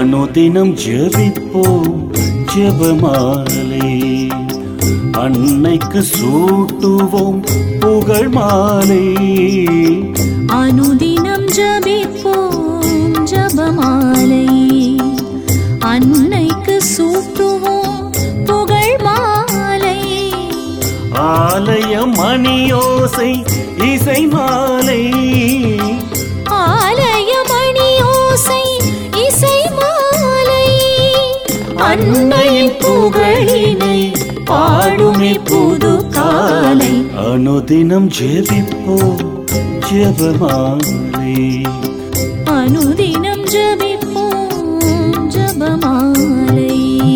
அனுதினம் ஜெபிப்போம் ஜெபமாலை அன்னைக்கு சூட்டுவோம் புகழ் மாலை அனுதினம் ஜபிப்போம் ஜபமாலை அன்னைக்கு சூட்டுவோம் புகழ் மாலை ஆலய மணியோசை இசை மாலை ஆலய மணியோசை இசை மாலை அன்னையின் புகழினை பாடுமே புது காலை அனுதினம் ஜெபிப்போம் ஜெபமாலை அனுதினம் ஜபிப்போம் ஜபமாலை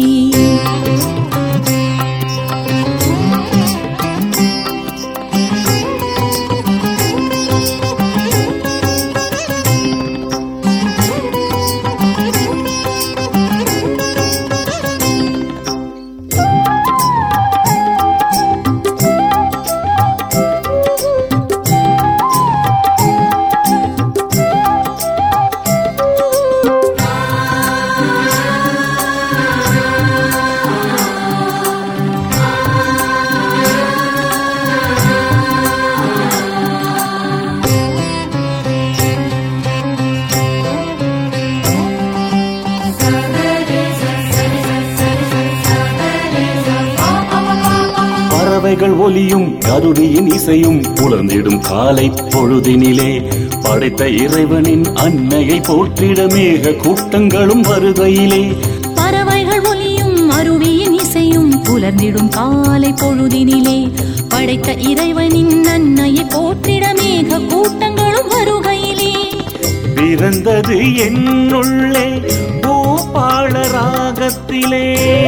பறவைகள் ஒலியும் கருவியின் இசையும் புலர்ந்திடும் காலை பொழுதினிலே படைத்த இறைவனின் அன்னையை போற்றிட மேக கூட்டங்களும் வருகையிலே பறவைகள் ஒலியும் அருவியின் இசையும் புலர்ந்திடும் காலை பொழுதினிலே படைத்த இறைவனின் நன்மையை போற்றிட மேக கூட்டங்களும் வருகையிலே பிறந்தது என்னுள்ளே பூபாள ராகத்திலே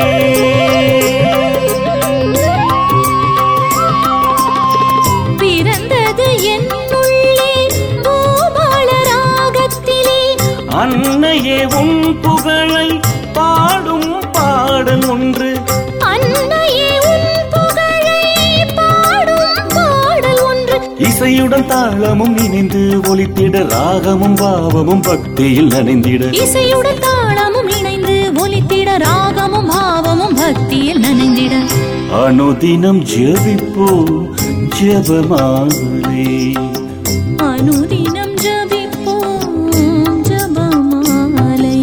பிறந்தது என்னுள்ளே பூபாள ராகத்திலே அன்னையே உன் புகழை பாடும் பாடல் ஒன்று அன்னையே உன் புகழை பாடும் பாடல் ஒன்று இசையுடன் தாளமும் இணைந்து ஒலித்திட ராகமும் பாவமும் பக்தியில் நனைந்திட இசையுடன் தாளமும் இணைந்து ஒலித்திட ராகமும் பாவமும் பக்தியில் நனைந்திட அனுதினம் ஜெபிப்போம் ஜெபமாலை அனுதினம் ஜபிப்போம் ஜபமாலை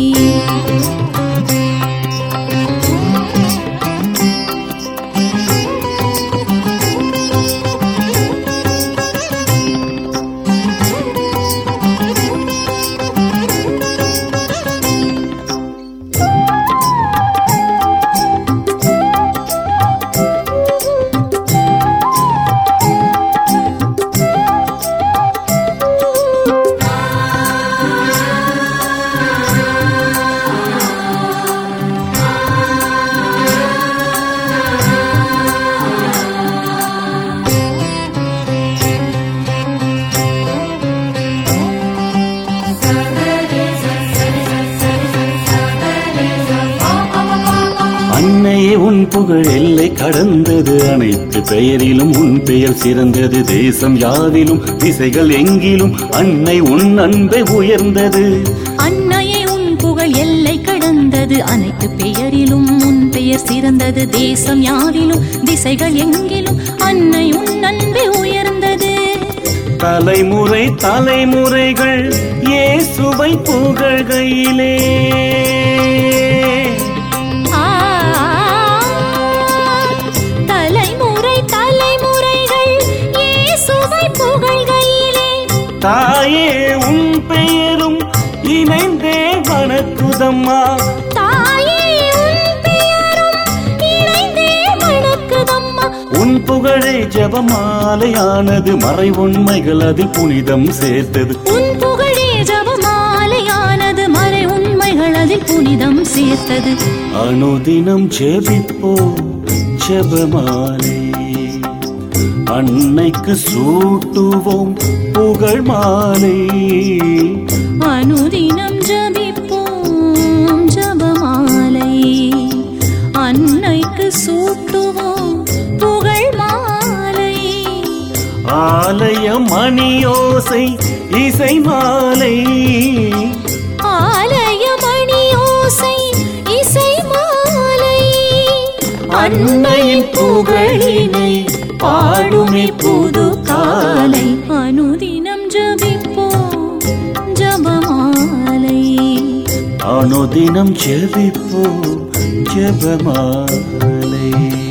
அன்னையே உன் புகழ் எல்லை கடந்தது அனைத்து பெயரிலும் உன் பெயர் சிறந்தது தேசம் யாவிலும் திசைகள் எங்கிலும் அன்னை உன் அன்பை உயர்ந்தது அன்னையே உன் புகழ் எல்லை கடந்தது அனைத்து பெயரிலும் உன் பெயர் சிறந்தது தேசம் யாரிலும் திசைகள் எங்கிலும் அன்னை உன் அன்பே உயர்ந்தது தலைமுறை தலைமுறைகள் இயேசுவை புகழ்கையிலே ஆ, தலைமுறை தலைமுறைகள் இயேசுவை புகழ்கையிலே தாயே உன் பெயரும் இணைந்தே வணக்குதம்மா தாயே உன் பெயரும் இணைந்தே வணக்குதம்மா உன் புகழே ஜபமாலையானது மறை உண்மைகள் அதில் புனிதம் சேர்த்தது உன் புகழே ஜபமாலையானது மறை உண்மைகள் அதில் புனிதம் சேர்த்தது அனுதினம் ஜெபிப்போம் ஜெபமாலை அன்னைக்கு சூட்டுவோம் புகழ் மாலை அனுதினம் ஜபிப்போம் ஜபமாலை அன்னைக்கு சூட்டுவோம் புகழ் மாலை ஆலய மணியோசை இசை மாலை ஆலய மணியோ அன்னையின் புகழினை பாடுமே புது காலை அனுதினம் ஜபிப்போம் ஜபமாலை அனுதினம் ஜெபிப்போ ஜெபமாலை